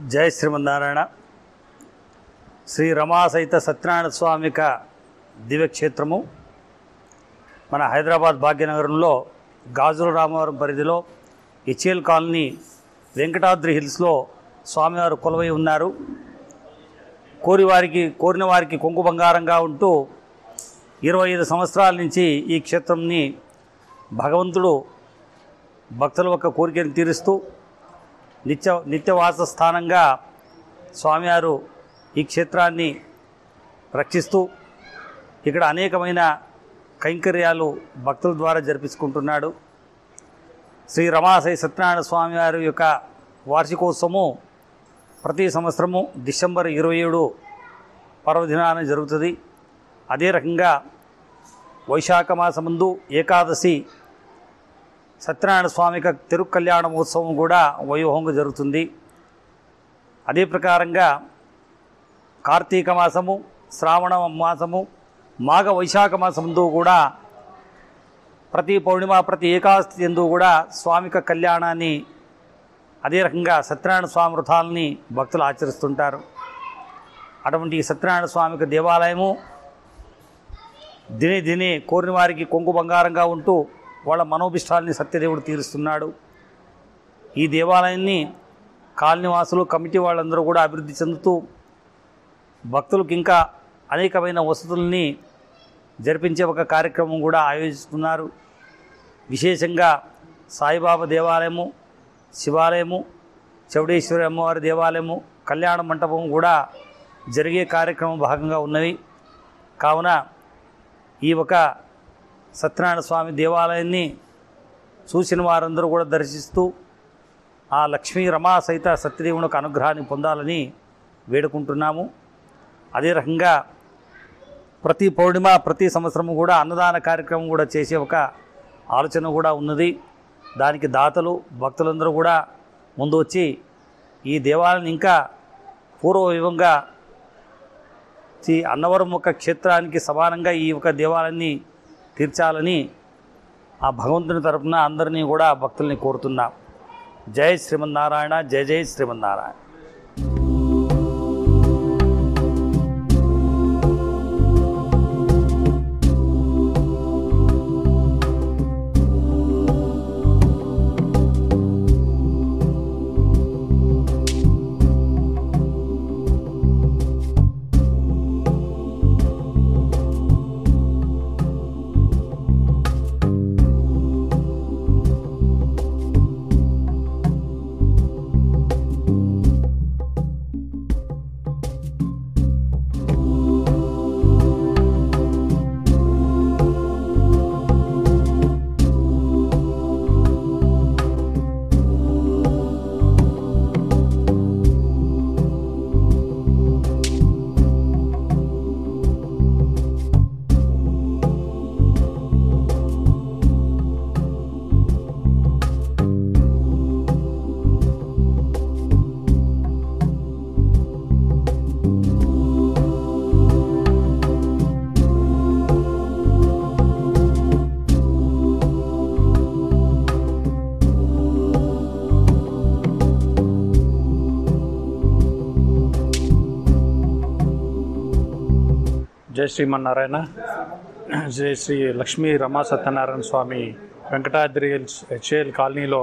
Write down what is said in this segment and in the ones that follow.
జయ శ్రీమన్నారాయణ శ్రీ రమా సహిత సత్యనారాయణ స్వామిక దివ్యక్షేత్రము మన హైదరాబాద్ భాగ్యనగరంలో గాజుల రామవరం పరిధిలో హెచ్ఎల్ కాలనీ వెంకటాద్రి హిల్స్లో స్వామివారు కొలువై ఉన్నారు కోరి వారికి కోరిన వారికి కొంగు బంగారంగా ఉంటూ ఇరవై ఐదు సంవత్సరాల నుంచి ఈ క్షేత్రంని భగవంతుడు భక్తుల యొక్క కోరికను తీరుస్తూ నిత్య నిత్యవాస స్థానంగా స్వామివారు ఈ క్షేత్రాన్ని రక్షిస్తూ ఇక్కడ అనేకమైన కైంకర్యాలు భక్తుల ద్వారా జరిపించుకుంటున్నాడు శ్రీ రమాసై సత్యనారాయణ స్వామివారి యొక్క వార్షికోత్సవము ప్రతి సంవత్సరము డిసెంబర్ ఇరవై ఏడు పర్వదినాన జరుగుతుంది అదే రకంగా వైశాఖ మాసముందు ఏకాదశి సత్యనారాయణ స్వామి యొక్క తిరుకల్యాణ మహోత్సవం కూడా వైభవంగా జరుగుతుంది అదే ప్రకారంగా కార్తీక మాసము శ్రావణ మాసము మాఘ వైశాఖ మాసముందు కూడా ప్రతి పౌర్ణిమ ప్రతి ఏకాదశి ఎందు కూడా స్వామిక కళ్యాణాన్ని అదే రకంగా సత్యనారాయణ స్వామి వృథాలని భక్తులు ఆచరిస్తుంటారు అటువంటి ఈ సత్యనారాయణ స్వామికి దేవాలయము దినే దినే కోరిన వారికి కొంగు బంగారంగా ఉంటూ వాళ్ళ మనోభిష్టాలని సత్యదేవుడు తీరుస్తున్నాడు ఈ దేవాలయాన్ని కాలనివాసులు కమిటీ వాళ్ళందరూ కూడా అభివృద్ధి చెందుతూ భక్తులకు ఇంకా అనేకమైన వసతుల్ని జరిపించే ఒక కార్యక్రమం కూడా ఆయోజిస్తున్నారు విశేషంగా సాయిబాబా దేవాలయము శివాలయము చౌడేశ్వరి అమ్మవారి దేవాలయము కళ్యాణ మంటపం కూడా జరిగే కార్యక్రమం భాగంగా ఉన్నవి కావున ఈ ఒక సత్యనారాయణ స్వామి దేవాలయాన్ని చూసిన వారందరూ కూడా దర్శిస్తూ ఆ లక్ష్మీ రమా సహిత సత్యదేవుని యొక్క అనుగ్రహాన్ని పొందాలని వేడుకుంటున్నాము అదే రకంగా ప్రతి పౌర్ణిమ ప్రతి సంవత్సరము కూడా అన్నదాన కార్యక్రమం కూడా చేసే ఒక ఆలోచన కూడా ఉన్నది దానికి దాతలు భక్తులందరూ కూడా ముందు వచ్చి ఈ దేవాలయం ఇంకా పూర్వవైభవంగా ఈ అన్నవరం ఒక క్షేత్రానికి సమానంగా ఈ ఒక దేవాలయాన్ని తీర్చాలని ఆ భగవంతుని తరపున అందరినీ కూడా భక్తుల్ని కోరుతున్నాం జై శ్రీమన్నారాయణ జయ జై శ్రీమన్నారాయణ జై శ్రీమన్నారాయణ జై శ్రీ లక్ష్మీ రమా సత్యనారాయణ స్వామి వెంకటాద్రి హిల్స్ హెచ్ఏఎల్ కాలనీలో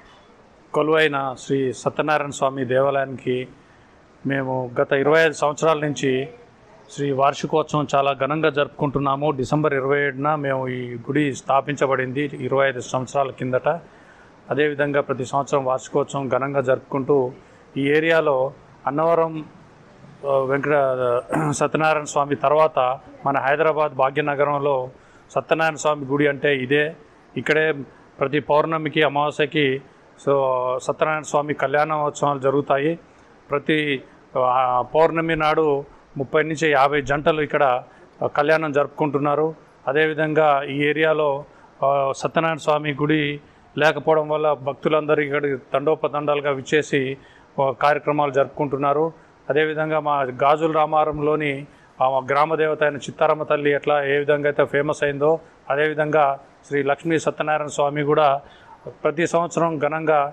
కొలువైన శ్రీ సత్యనారాయణ స్వామి దేవాలయానికి మేము గత ఇరవై ఐదు సంవత్సరాల నుంచి శ్రీ వార్షికోత్సవం చాలా ఘనంగా జరుపుకుంటున్నాము డిసెంబర్ ఇరవై ఏడున మేము ఈ గుడి స్థాపించబడింది ఇరవై ఐదు సంవత్సరాల కిందట అదేవిధంగా ప్రతి సంవత్సరం వార్షికోత్సవం ఘనంగా జరుపుకుంటూ ఈ ఏరియాలో అన్నవరం ఆ, వెంకట సత్యనారాయణ స్వామి తర్వాత మన హైదరాబాద్ భాగ్యనగరంలో సత్యనారాయణ స్వామి గుడి అంటే ఇదే ఇక్కడే ప్రతి పౌర్ణమికి అమావాస్యకి సో సత్యనారాయణ స్వామి కళ్యాణోత్సవాలు జరుగుతాయి ప్రతి ఆ, పౌర్ణమి నాడు ముప్పై నుంచి యాభై జంటలు ఇక్కడ ఆ, కళ్యాణం జరుపుకుంటున్నారు అదేవిధంగా ఈ ఏరియాలో ఆ, సత్యనారాయణ స్వామి గుడి లేకపోవడం వల్ల భక్తులందరూ ఇక్కడ తండోపతండాలుగా విచ్చేసి ఆ, కార్యక్రమాలు జరుపుకుంటున్నారు అదేవిధంగా మా గాజుల రామారంలోని ఆ గ్రామ దేవత అయిన చిత్తారమ్మ తల్లి ఎట్లా ఏ విధంగా అయితే ఫేమస్ అయిందో అదేవిధంగా శ్రీ లక్ష్మీ సత్యనారాయణ స్వామి కూడా ప్రతి సంవత్సరం ఘనంగా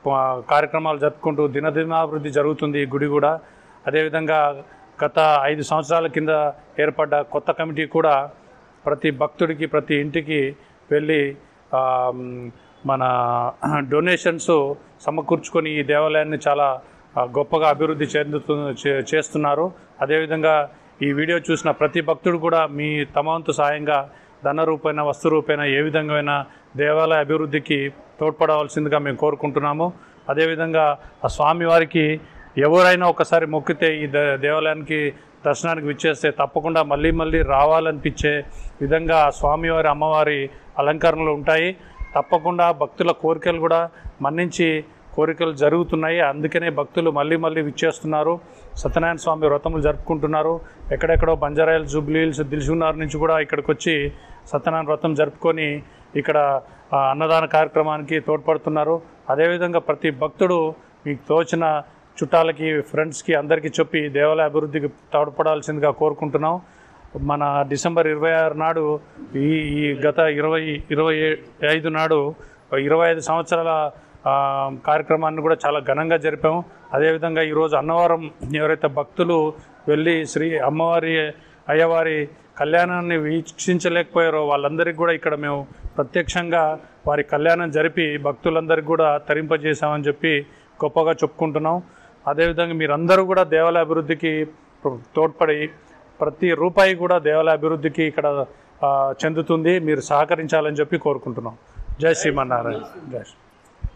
ఆ, కార్యక్రమాలు జరుపుకుంటూ దినదినాభివృద్ధి జరుగుతుంది ఈ గుడి కూడా అదేవిధంగా గత ఐదు సంవత్సరాల కింద ఏర్పడ్డ కొత్త కమిటీ కూడా ప్రతి భక్తుడికి ప్రతి ఇంటికి వెళ్ళి ఆ, మ్, మన డొనేషన్స్ సమకూర్చుకొని ఈ దేవాలయాన్ని చాలా ఆ, గొప్పగా అభివృద్ధి చెందుతు చే- చేస్తున్నారు అదేవిధంగా ఈ వీడియో చూసిన ప్రతి భక్తుడు కూడా మీ తమ వంతు సాయంగా ధన రూపైన వస్తు రూపైన ఏ విధంగా దేవాలయ అభివృద్ధికి తోడ్పడవలసిందిగా మేము కోరుకుంటున్నాము అదేవిధంగా ఆ స్వామి వారికి ఎవరైనా ఒకసారి మొక్కితే ఈ దే- దేవాలయానికి దర్శనానికి విచ్చేస్తే తప్పకుండా మళ్ళీ మళ్ళీ రావాలనిపించే విధంగా ఆ స్వామివారి అమ్మవారి అలంకరణలు ఉంటాయి తప్పకుండా భక్తుల కోరికలు కూడా మన్నించి కోరికలు జరుగుతున్నాయి అందుకనే భక్తులు మళ్ళీ మళ్ళీ విచ్చేస్తున్నారు సత్యనారాయణ స్వామి వ్రతములు జరుపుకుంటున్నారు ఎక్కడెక్కడో బంజారాయిల్ జూబ్లీహిల్స్ దిల్సుకున్నారు నుంచి కూడా ఇక్కడికి వచ్చి సత్యనారాయణ వ్రతం జరుపుకొని ఇక్కడ ఆ, అన్నదాన కార్యక్రమానికి తోడ్పడుతున్నారు అదేవిధంగా ప్రతి భక్తుడు మీకు తోచిన చుట్టాలకి ఫ్రెండ్స్కి అందరికీ చెప్పి దేవాలయ అభివృద్ధికి తోడ్పడాల్సిందిగా కోరుకుంటున్నాం మన డిసెంబర్ ఇరవై ఆరు నాడు ఈ ఈ గత ఇరవై ఇరవై ఐదు నాడు ఇరవై ఐదు సంవత్సరాల ఆ, కార్యక్రమాన్ని కూడా చాలా ఘనంగా జరిపాము అదేవిధంగా ఈరోజు అన్నవరం ఎవరైతే భక్తులు వెళ్ళి శ్రీ అమ్మవారి అయ్యవారి కళ్యాణాన్ని వీక్షించలేకపోయారో వాళ్ళందరికీ కూడా ఇక్కడ మేము ప్రత్యక్షంగా వారి కళ్యాణం జరిపి భక్తులందరికీ కూడా తరింపజేశామని చెప్పి గొప్పగా చెప్పుకుంటున్నాం అదేవిధంగా మీరందరూ కూడా దేవాలయ అభివృద్ధికి తోడ్పడి ప్రతి రూపాయి కూడా దేవాలయ అభివృద్ధికి ఇక్కడ ఆ, చెందుతుంది మీరు సహకరించాలని చెప్పి కోరుకుంటున్నాం జై శ్రీమన్నారాయణ జై శ్రీ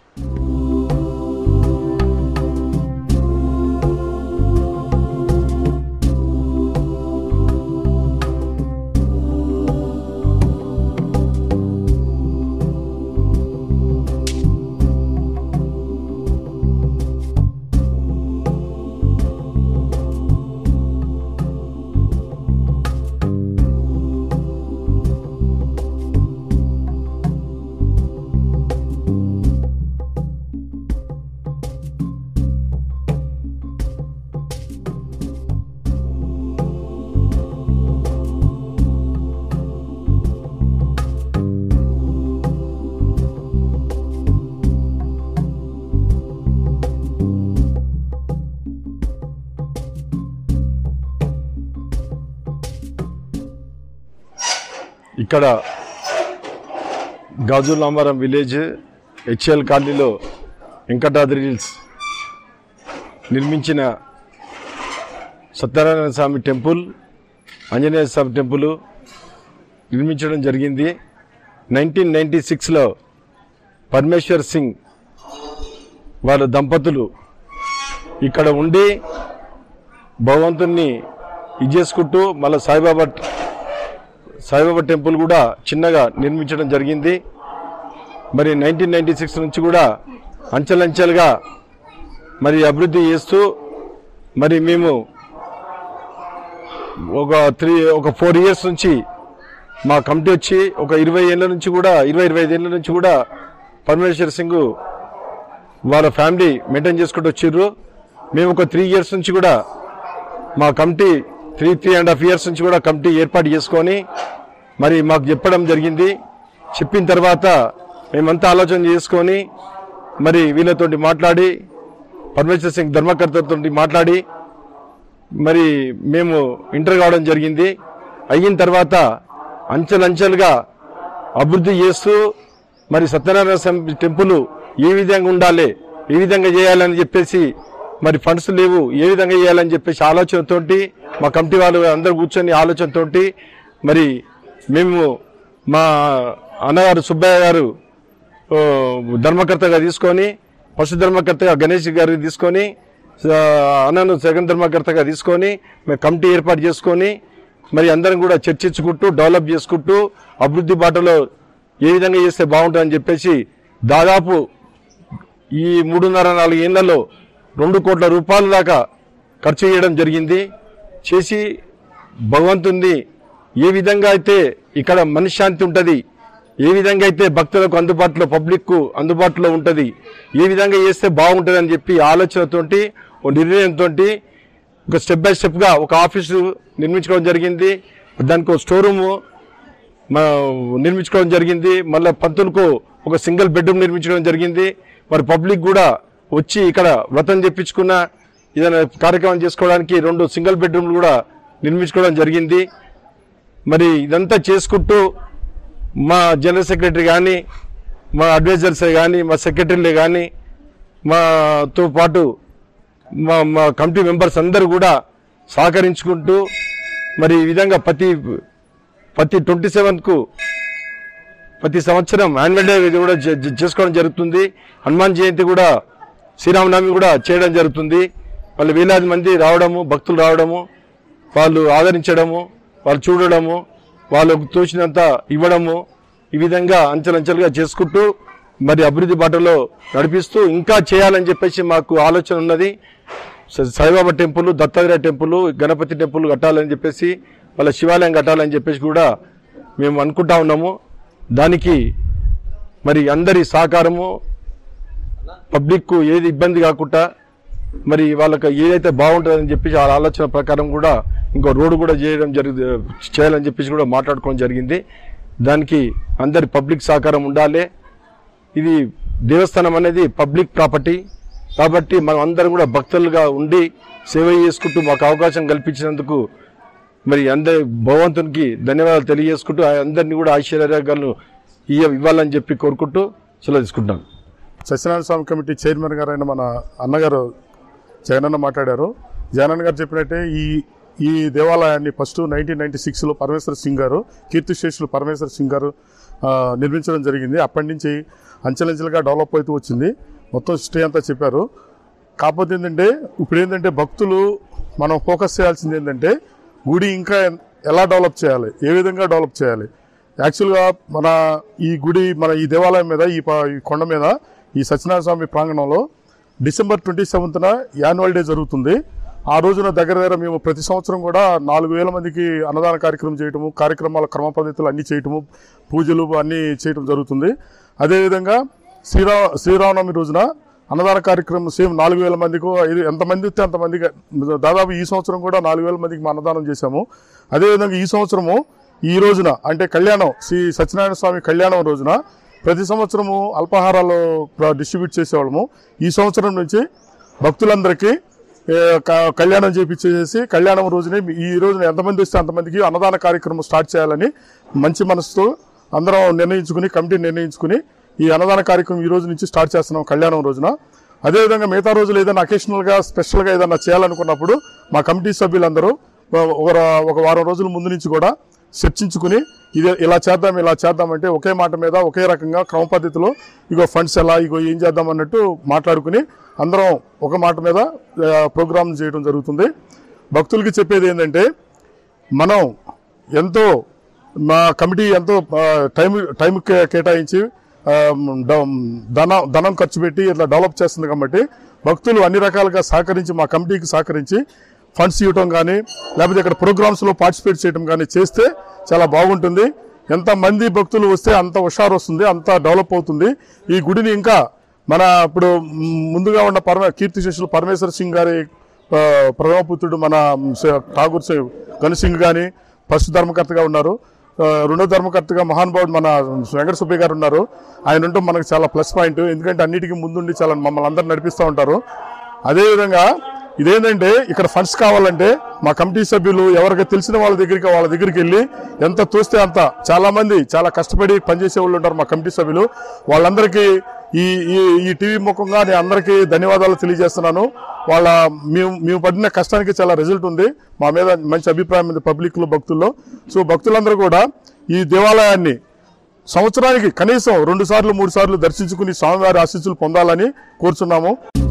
ఇక్కడ గాజులాంబరం విలేజ్ హెచ్ఎల్ కాలనీలో వెంకటాద్రి హిల్స్ నిర్మించిన సత్యనారాయణ స్వామి టెంపుల్ ఆంజనేయ స్వామి టెంపుల్ నిర్మించడం జరిగింది నైన్టీన్ నైంటీ సిక్స్లో పరమేశ్వర్ సింగ్ వాళ్ళ దంపతులు ఇక్కడ ఉండి భగవంతుణ్ణి ఇది చేసుకుంటూ మళ్ళీ సాయిబాబా సాయిబాబా టెంపుల్ కూడా చిన్నగా నిర్మించడం జరిగింది మరి నైన్టీన్ నైన్టీ సిక్స్ నుంచి కూడా అంచెలంచెలుగా మరి అభివృద్ధి చేస్తూ మరి మేము ఒక త్రీ ఒక ఫోర్ ఇయర్స్ నుంచి మా కమిటీ వచ్చి ఒక ఇరవై ఏళ్ళ నుంచి కూడా ఇరవై ఇరవై ఐదు ఏళ్ళ నుంచి కూడా పరమేశ్వర్ సింగ్ వాళ్ళ ఫ్యామిలీ మెయింటైన్ చేసుకుంటూ వచ్చిర్రు మేము ఒక త్రీ ఇయర్స్ నుంచి కూడా మా committee three three and half years నుంచి కూడా కమిటీ ఏర్పాటు చేసుకొని మరి మాకు చెప్పడం జరిగింది చెప్పిన తర్వాత మేమంతా ఆలోచన చేసుకొని మరి వీళ్ళతోటి మాట్లాడి పరమేశ్వర్ సింగ్ ధర్మకర్తతో మాట్లాడి మరి మేము ఇంటర్ కావడం జరిగింది అయిన తర్వాత అంచెలంచెలుగా అభివృద్ధి చేస్తూ మరి సత్యనారాయణ స్వామి టెంపుల్ ఏ విధంగా ఉండాలి ఏ విధంగా చేయాలని చెప్పేసి మరి ఫండ్స్ లేవు ఏ విధంగా చేయాలని చెప్పేసి ఆలోచనతోటి మా కమిటీ వాళ్ళు అందరూ కూర్చొని ఆలోచనతోటి మరి మేము మా అన్నగారు సుబ్బయ్య గారు ఓ, ధర్మకర్తగా తీసుకొని పశు ధర్మకర్తగా గణేష్ గారిని తీసుకొని ఆ, అన్నను సెకండ్ ధర్మకర్తగా తీసుకొని మేము కమిటీ ఏర్పాటు చేసుకొని మరి అందరం కూడా చర్చించుకుంటూ డెవలప్ చేసుకుంటూ అభివృద్ధి బాటలో ఏ విధంగా చేస్తే బాగుంటుందని చెప్పేసి దాదాపు ఈ మూడున్నర నాలుగు ఏళ్లలో రెండు కోట్ల రూపాయల దాకా ఖర్చు చేయడం జరిగింది చేసి భగవంతుని ఏ విధంగా అయితే ఇక్కడ మనశ్శాంతి ఉంటుంది ఏ విధంగా అయితే భక్తులకు అందుబాటులో పబ్లిక్ అందుబాటులో ఉంటుంది ఏ విధంగా చేస్తే బాగుంటుంది అని చెప్పి ఆలోచనతోటి ఓ నిర్ణయంతో ఒక స్టెప్ బై స్టెప్గా ఒక ఆఫీసు నిర్మించుకోవడం జరిగింది దానికి ఒక స్టోర్ రూము మా నిర్మించుకోవడం జరిగింది మళ్ళీ పంతులకు ఒక సింగిల్ బెడ్రూమ్ నిర్మించడం జరిగింది మరి పబ్లిక్ కూడా వచ్చి ఇక్కడ వ్రతం చెప్పించుకున్న ఏదైనా కార్యక్రమం చేసుకోవడానికి రెండు సింగిల్ బెడ్రూమ్లు కూడా నిర్మించుకోవడం జరిగింది మరి ఇదంతా చేసుకుంటూ మా జనరల్ సెక్రటరీ కానీ మా అడ్వైజర్స్ కానీ మా సెక్రటరీలే కానీ మాతో పాటు మా మా కమిటీ మెంబర్స్ అందరూ కూడా సహకరించుకుంటూ మరి ఈ విధంగా ప్రతి ప్రతి ట్వంటీ సెవెన్కు ప్రతి సంవత్సరం యాన్యువల్ డే ఇది కూడా చే- చే- చేసుకోవడం జరుగుతుంది హనుమాన్ జయంతి కూడా శ్రీరామనవమి కూడా చేయడం జరుగుతుంది వాళ్ళు వేలాది మంది రావడము భక్తులు రావడము వాళ్ళు ఆదరించడము వాళ్ళు చూడడము వాళ్ళకు తోచినంత ఇవ్వడము ఈ విధంగా అంచెలంచెలుగా చేసుకుంటూ మరి అభివృద్ధి బాటలో నడిపిస్తూ ఇంకా చేయాలని చెప్పేసి మాకు ఆలోచన ఉన్నది స- Saibaba temple Dattatreya temple Ganapati temple కట్టాలని చెప్పేసి వాళ్ళ శివాలయం కట్టాలని చెప్పేసి కూడా మేము అనుకుంటా ఉన్నాము దానికి మరి అందరి సహకారము పబ్లిక్కు ఏది ఇబ్బంది కాకుండా మరి వాళ్ళకి ఏదైతే బాగుంటుందని చెప్పేసి ఆ ఆలోచన ప్రకారం కూడా ఇంకో రోడ్డు కూడా చేయడం జరిగి చేయాలని చెప్పేసి కూడా మాట్లాడుకోవడం జరిగింది దానికి అందరి పబ్లిక్ సహకారం ఉండాలి ఇది దేవస్థానం అనేది పబ్లిక్ ప్రాపర్టీ కాబట్టి మనం అందరం కూడా భక్తులుగా ఉండి సేవ చేసుకుంటూ మాకు అవకాశం కల్పించినందుకు మరి అందరి భగవంతునికి ధన్యవాదాలు తెలియజేసుకుంటూ ఆ అందరినీ కూడా ఐశ్వర్యాలు ఇయ్య ఇవ్వాలని చెప్పి కోరుకుంటూ సెలవు తీసుకుంటాను సత్యనారాయణ స్వామి కమిటీ చైర్మన్ గారు అయిన మన అన్నగారు జగనన్న మాట్లాడారు జగనన్న గారు చెప్పినట్టే ఈ ఈ దేవాలయాన్ని ఫస్ట్ నైన్టీన్ నైన్టీ సిక్స్లో పరమేశ్వర సింగ్ గారు కీర్తిశేషులు పరమేశ్వర సింగ్ గారు ఆ, నిర్మించడం జరిగింది అప్పటి నుంచి అంచెలంచెలుగా డెవలప్ అవుతూ వచ్చింది మొత్తం హిస్టరీ అంతా చెప్పారు కాకపోతే ఏంటంటే ఇప్పుడు ఏంటంటే భక్తులు మనం ఫోకస్ చేయాల్సింది ఏంటంటే గుడి ఇంకా ఎలా డెవలప్ చేయాలి ఏ విధంగా డెవలప్ చేయాలి యాక్చువల్గా మన ఈ గుడి మన ఈ దేవాలయం మీద ఈ ప- ఈ కొండ మీద ఈ సత్యనారాయణ స్వామి ప్రాంగణంలో డిసెంబర్ ట్వంటీ సెవెంత్న యాన్యువల్ డే జరుగుతుంది ఆ రోజున దగ్గర దగ్గర మేము ప్రతి సంవత్సరం కూడా నాలుగు వేల మందికి అన్నదాన కార్యక్రమం చేయటము కార్యక్రమాల క్రమ పద్ధతులు అన్ని చేయటము పూజలు అన్నీ చేయటం జరుగుతుంది అదేవిధంగా శ్రీరా శ్రీరామనవమి రోజున అన్నదాన కార్యక్రమం సేమ్ నాలుగు వేల మందికి ఇది ఎంతమంది వస్తే అంతమందికి దాదాపు ఈ సంవత్సరం కూడా నాలుగు వేల మందికి మా అన్నదానం చేశాము అదేవిధంగా ఈ సంవత్సరము ఈ రోజున అంటే కళ్యాణం శ్రీ సత్యనారాయణ స్వామి కళ్యాణం రోజున ప్రతి సంవత్సరము అల్పాహారాలు ప్ర- డిస్ట్రిబ్యూట్ చేసేవాళ్ళము ఈ సంవత్సరం నుంచి భక్తులందరికీ ఏ, క- కళ్యాణం చేపించేసి కళ్యాణం రోజునే ఈ రోజున ఎంతమంది వస్తే అంతమందికి అన్నదాన కార్యక్రమం స్టార్ట్ చేయాలని మంచి మనసుతో అందరం నిర్ణయించుకుని కమిటీ నిర్ణయించుకుని ఈ అన్నదాన కార్యక్రమం ఈ రోజు నుంచి స్టార్ట్ చేస్తున్నాం కళ్యాణం రోజున అదేవిధంగా మిగతా రోజులు ఏదైనా అకేషనల్గా స్పెషల్గా ఏదైనా చేయాలనుకున్నప్పుడు మా కమిటీ సభ్యులందరూ ఒక ఒక వారం రోజుల ముందు నుంచి కూడా చర్చించుకుని ఇది ఇలా చేద్దాం ఇలా చేద్దాం అంటే ఒకే మాట మీద ఒకే రకంగా క్రమ పద్ధతిలో ఇగో ఫండ్స్ ఎలా ఇగో ఏం చేద్దాం అన్నట్టు మాట్లాడుకుని అందరం ఒక మాట మీద ప్రోగ్రామ్ చేయడం జరుగుతుంది భక్తులకి చెప్పేది ఏంటంటే మనం ఎంతో మా కమిటీ ఎంతో ఆ, టైం టైం కే- కేటాయించి ఆ, డ- ధనం ధనం ఖర్చు పెట్టి ఇట్లా డెవలప్ చేస్తుంది కాబట్టి భక్తులు అన్ని రకాలుగా సహకరించి మా కమిటీకి సహకరించి ఫండ్స్ ఇవ్వటం కానీ లేకపోతే ఇక్కడ ప్రోగ్రామ్స్లో పార్టిసిపేట్ చేయడం కానీ చేస్తే చాలా బాగుంటుంది ఎంత మంది భక్తులు వస్తే అంత హుషారు వస్తుంది అంత డెవలప్ అవుతుంది ఈ గుడిని ఇంకా మన ఇప్పుడు మ్, ముందుగా ఉన్న పరమ కీర్తి శిష్యులు పరమేశ్వర సింగ్ గారి ఆ, ప్రథమ పుత్రుడు మన స- ఠాగూర్ సింగ్ గణసింగ్ కానీ ఫస్ట్ ధర్మకర్తగా ఉన్నారు ఆ, రెండో ధర్మకర్తగా మహానుభావుడు మన వెంకట సుబ్బయ్య గారు ఉన్నారు ఆయన ఉంటూ మనకు చాలా ప్లస్ పాయింట్ ఎందుకంటే అన్నిటికీ ముందుండి చాలా మమ్మల్ని అందరూ నడిపిస్తూ ఉంటారు అదేవిధంగా ఇదేంటంటే ఇక్కడ ఫండ్స్ కావాలంటే మా కమిటీ సభ్యులు ఎవరికి తెలిసిన వాళ్ళ దగ్గరికి వాళ్ళ దగ్గరికి వెళ్ళి ఎంత తోస్తే అంత చాలా మంది చాలా కష్టపడి పనిచేసే వాళ్ళు ఉంటారు మా కమిటీ సభ్యులు వాళ్ళందరికీ ఈ ఈ ఈ టీవీ ముఖంగా నేను అందరికీ ధన్యవాదాలు తెలియజేస్తున్నాను వాళ్ళ మేము మేము పడిన కష్టానికి చాలా రిజల్ట్ ఉంది మా మీద మంచి అభిప్రాయం ఉంది పబ్లిక్లో భక్తుల్లో సో భక్తులందరూ కూడా ఈ దేవాలయాన్ని సంవత్సరానికి కనీసం రెండు సార్లు మూడు సార్లు దర్శించుకుని స్వామివారి ఆశీస్సులు పొందాలని కోరుచున్నాము